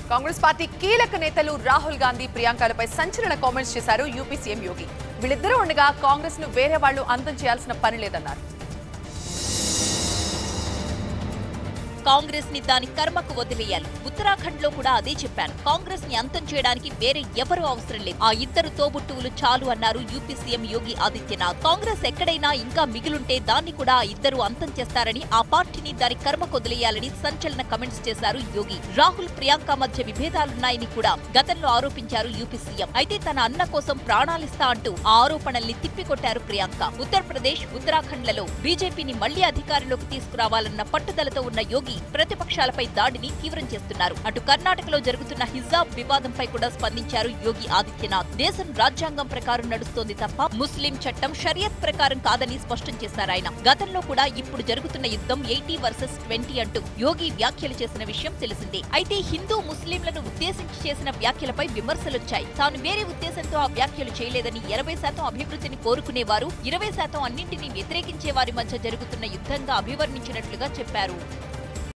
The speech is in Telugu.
కాంగ్రెస్ పార్టీ కీలక నేతలు రాహుల్ గాంధీ ప్రియాంకలపై సంచలన కామెంట్స్ చేశారు యూపీ సీఎం యోగి వీళ్ళిద్దరూ ఉండగా కాంగ్రెస్ ను వేరే వాళ్ళు అంతం చేయాల్సిన పని లేదన్నారు కాంగ్రెస్ ని దాని కర్మకు వదిలేయాలి ఉత్తరాఖండ్ లో కూడా అదే చెప్పాను కాంగ్రెస్ ని అంతం చేయడానికి వేరే ఎవరూ అవసరం లేదు ఆ ఇద్దరు తోబుట్టువులు చాలు అన్నారు యూపీ సీఎం యోగి ఆదిత్యనాథ్ కాంగ్రెస్ ఎక్కడైనా ఇంకా మిగిలుంటే దాన్ని కూడా ఆ ఇద్దరు అంతం చేస్తారని ఆ పార్టీని దాని కర్మకు వదిలేయాలని సంచలన కమెంట్స్ చేశారు యోగి రాహుల్ ప్రియాంక మధ్య విభేదాలున్నాయని కూడా గతంలో ఆరోపించారు యూపీ సీఎం అయితే తన అన్న కోసం ప్రాణాలిస్తా అంటూ ఆ ఆరోపణల్ని తిప్పికొట్టారు ప్రియాంక ఉత్తరప్రదేశ్ ఉత్తరాఖండ్లలో బీజేపీని మళ్లీ అధికారంలోకి తీసుకురావాలన్న పట్టుదలతో ఉన్న యోగి ప్రతిపక్షాలపై దాడిని తీవ్రం చేస్తున్నారు అటు కర్ణాటకలో జరుగుతున్న హిజాబ్ వివాదంపై కూడా స్పందించారు యోగి ఆదిత్యనాథ్ దేశం రాజ్యాంగం ప్రకారం నడుస్తోంది తప్ప ముస్లిం చట్టం షరియత్ ప్రకారం కాదని స్పష్టం చేశారు ఆయన గతంలో కూడా ఇప్పుడు జరుగుతున్న యుద్ధం ఎయిటీ వర్సెస్ ట్వంటీ అంటూ యోగి వ్యాఖ్యలు చేసిన విషయం తెలిసిందే అయితే హిందూ ముస్లింలను ఉద్దేశించి చేసిన వ్యాఖ్యలపై విమర్శలొచ్చాయి తాను వేరే ఉద్దేశంతో ఆ వ్యాఖ్యలు చేయలేదని ఇరవై శాతం అభివృద్ధిని కోరుకునేవారు ఇరవై శాతం అన్నింటినీ వ్యతిరేకించే వారి మధ్య జరుగుతున్న యుద్ధంగా అభివర్ణించినట్లుగా చెప్పారు